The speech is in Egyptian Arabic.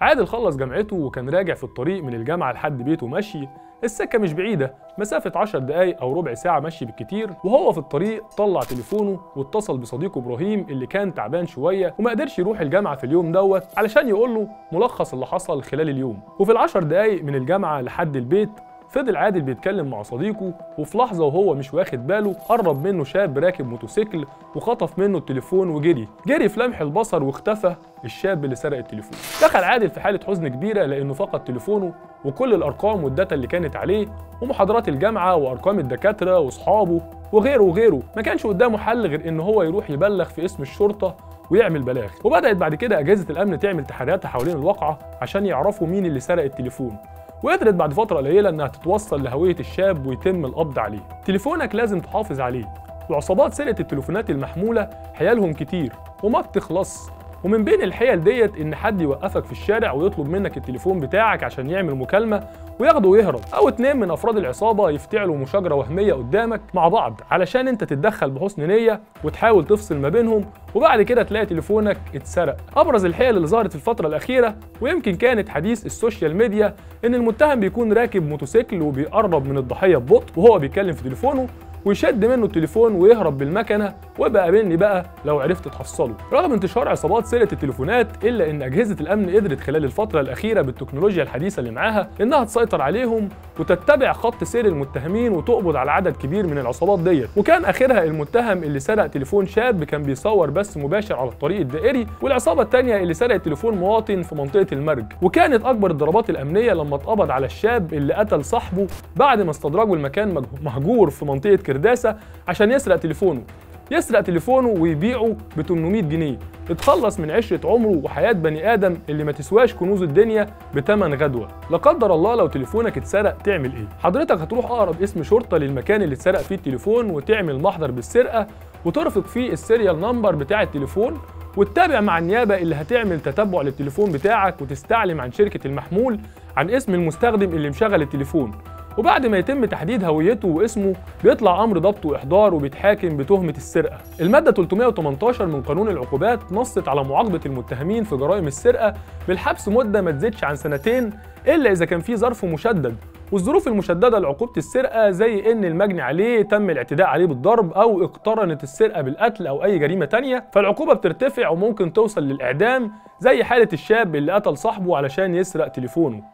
عادل خلص جامعته وكان راجع في الطريق من الجامعة لحد بيته مشي السكة مش بعيدة مسافة 10 دقايق أو ربع ساعة مشي بالكتير وهو في الطريق طلع تليفونه واتصل بصديقه إبراهيم اللي كان تعبان شوية وما قدرش يروح الجامعة في اليوم دوت علشان يقول له ملخص اللي حصل خلال اليوم وفي العشر دقايق من الجامعة لحد البيت فضل عادل بيتكلم مع صديقه وفي لحظة وهو مش واخد باله قرب منه شاب راكب موتوسيكل وخطف منه التليفون وجري جري في لمح البصر واختفى الشاب اللي سرق التليفون دخل عادل في حالة حزن كبيرة لأنه فقد تليفونه وكل الأرقام والداتا اللي كانت عليه ومحاضرات الجامعة وأرقام الدكاترة وأصحابه وغيره وغيره ما كانش قدامه حل غير إن هو يروح يبلغ في اسم الشرطة ويعمل بلاغ وبدأت بعد كده أجهزة الأمن تعمل تحريات حوالين الواقعة عشان يعرفوا مين اللي سرق التليفون وقدرت بعد فترة قليلة إنها تتوصل لهوية الشاب ويتم القبض عليه. تليفونك لازم تحافظ عليه. وعصابات سرقة التليفونات المحمولة حيالهم كتير وما بتخلص ومن بين الحيل ديت ان حد يوقفك في الشارع ويطلب منك التليفون بتاعك عشان يعمل مكالمه وياخده ويهرب او اتنين من افراد العصابه يفتعلوا مشاجره وهميه قدامك مع بعض علشان انت تتدخل بحسن نيه وتحاول تفصل ما بينهم وبعد كده تلاقي تليفونك اتسرق ابرز الحيل اللي ظهرت في الفتره الاخيره ويمكن كانت حديث السوشيال ميديا ان المتهم بيكون راكب موتوسيكل وبيقرب من الضحيه ببطء وهو بيتكلم في تليفونه ويشد منه التليفون ويهرب بالمكنه وابقى قابلني بقى لو عرفت تحصله رغم انتشار عصابات سرقه التليفونات الا ان اجهزه الامن قدرت خلال الفتره الاخيره بالتكنولوجيا الحديثه اللي معاها انها تسيطر عليهم وتتبع خط سير المتهمين وتقبض على عدد كبير من العصابات ديت وكان اخرها المتهم اللي سرق تليفون شاب كان بيصور بث مباشر على الطريق الدائري والعصابه الثانيه اللي سرقت تليفون مواطن في منطقه المرج وكانت اكبر الضربات الامنيه لما اتقبض على الشاب اللي قتل صاحبه بعد ما استدرجوا المكان مهجور في منطقه كرداسه عشان يسرق تليفونه يسرق تليفونه ويبيعه ب 800 جنيه اتخلص من عشرة عمره وحياة بني آدم اللي ما تسواش كنوز الدنيا بتمن غدوة لا قدر الله لو تليفونك اتسرق تعمل ايه حضرتك هتروح اقرب اسم شرطة للمكان اللي اتسرق فيه التليفون وتعمل محضر بالسرقة وترفق فيه السيريال نمبر بتاع التليفون وتتابع مع النيابة اللي هتعمل تتبع للتليفون بتاعك وتستعلم عن شركة المحمول عن اسم المستخدم اللي مشغل التليفون وبعد ما يتم تحديد هويته واسمه بيطلع امر ضبط واحضار وبيتحاكم بتهمه السرقه. الماده 318 من قانون العقوبات نصت على معاقبه المتهمين في جرائم السرقه بالحبس مده ما تزيدش عن سنتين الا اذا كان في ظرف مشدد والظروف المشدده لعقوبه السرقه زي ان المجني عليه تم الاعتداء عليه بالضرب او اقترنت السرقه بالقتل او اي جريمه تانية فالعقوبه بترتفع وممكن توصل للاعدام زي حاله الشاب اللي قتل صاحبه علشان يسرق تليفونه